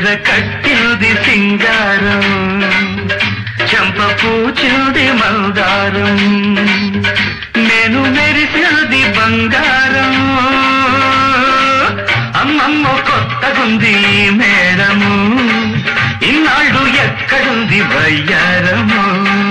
కట్టినది సింగారం చెంప పూచినది మందారం నేను మెరిసినది బంగారం అమ్మమ్మ కొత్తగుంది ఈ మేడము ఇన్నాళ్ళు ఎక్కడుంది వయ్యారము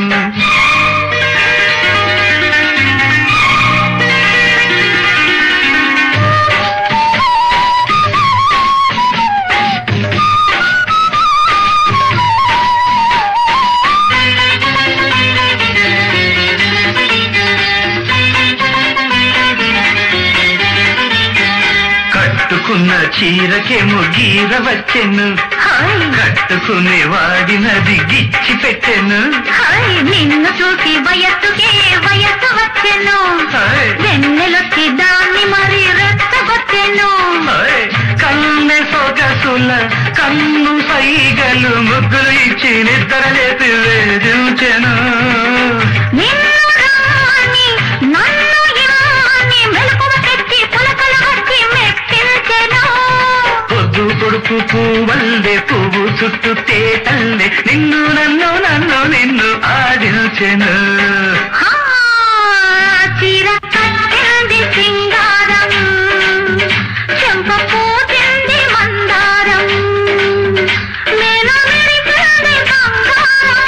కట్టుకున్న చీరకేమో గీర వచ్చెను హాయ్ కట్టుకునే వాడినది గిచ్చి పెట్టెను హాయ్ నిన్ను చూసి వయస్సుకే వయస్సు వచ్చెను హాయ్, వెన్నెలొచ్చి దాన్ని మరి రెచ్చగొచ్చెను హాయ్. కన్నె సొగసుల కన్ను సైగలు ముగ్గులు ఇచ్చి నిద్ర లేపి వేధించెను నిన్ను రాని నన్ను ఇవ్వని మెలకువ తెచ్చి పులకలు వచ్చి మెప్పించెను పొద్దు పొడుపు పువ్వల్లే పువ్వు చుట్టూ తేటల్లే నిన్ను నన్ను నన్ను నిన్ను ఆడించెను హా, చీర కట్టింది సింగారం చెంప పూసింది మందారం నేను విరిసింది బంగారం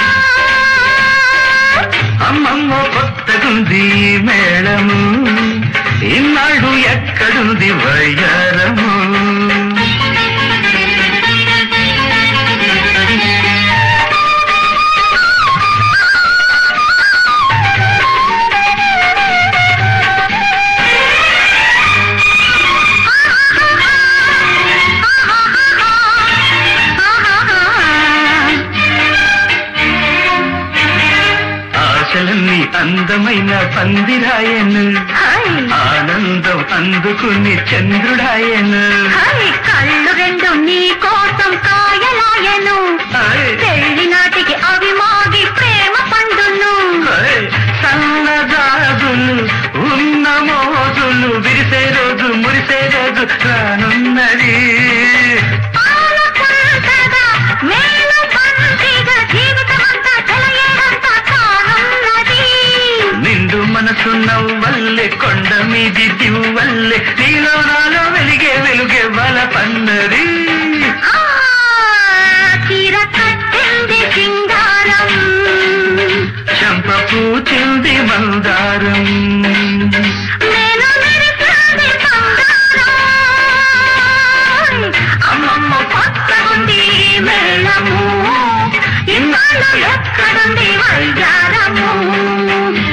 అమ్మమ్మ కొత్తగుంది ఈ మేళము ఇన్నాళ్ళు ఎక్కడుంది వయ్యారము ఆశలన్నీ అందమైన పందిరాయను హాయ్ ఆనందం అందుకుని చంద్రుడాయను హాయ్ కళ్ళు రెండు నీ కోసం కాయలాయను హాయ్, పెళ్లి నాటికి అవి మాగి ప్రేమ పండును హాయ్. సన్నజాజులు ఉన్న మోజులు విరిసే రోజు మురిసే రోజు రానున్నది పాలపుంతగా, మేలు పంచిగా జీవితమంతా చెలయేరంతా కానున్నది. నిండు మనసు నవ్వల్లే కొండ మీది దివ్వల్లే నీలో నాలో వెలిగే వెలుగే బల పన్నది ఆ, చీర కట్టింది సింగారం చంప పూచింది మందారం నేను మెరిసింది బంగారం. అమ్మమ్మ కొత్తగుంది ఈ మేళము ఇన్నాళ్ళు ఎక్కడుంది వైద్యారము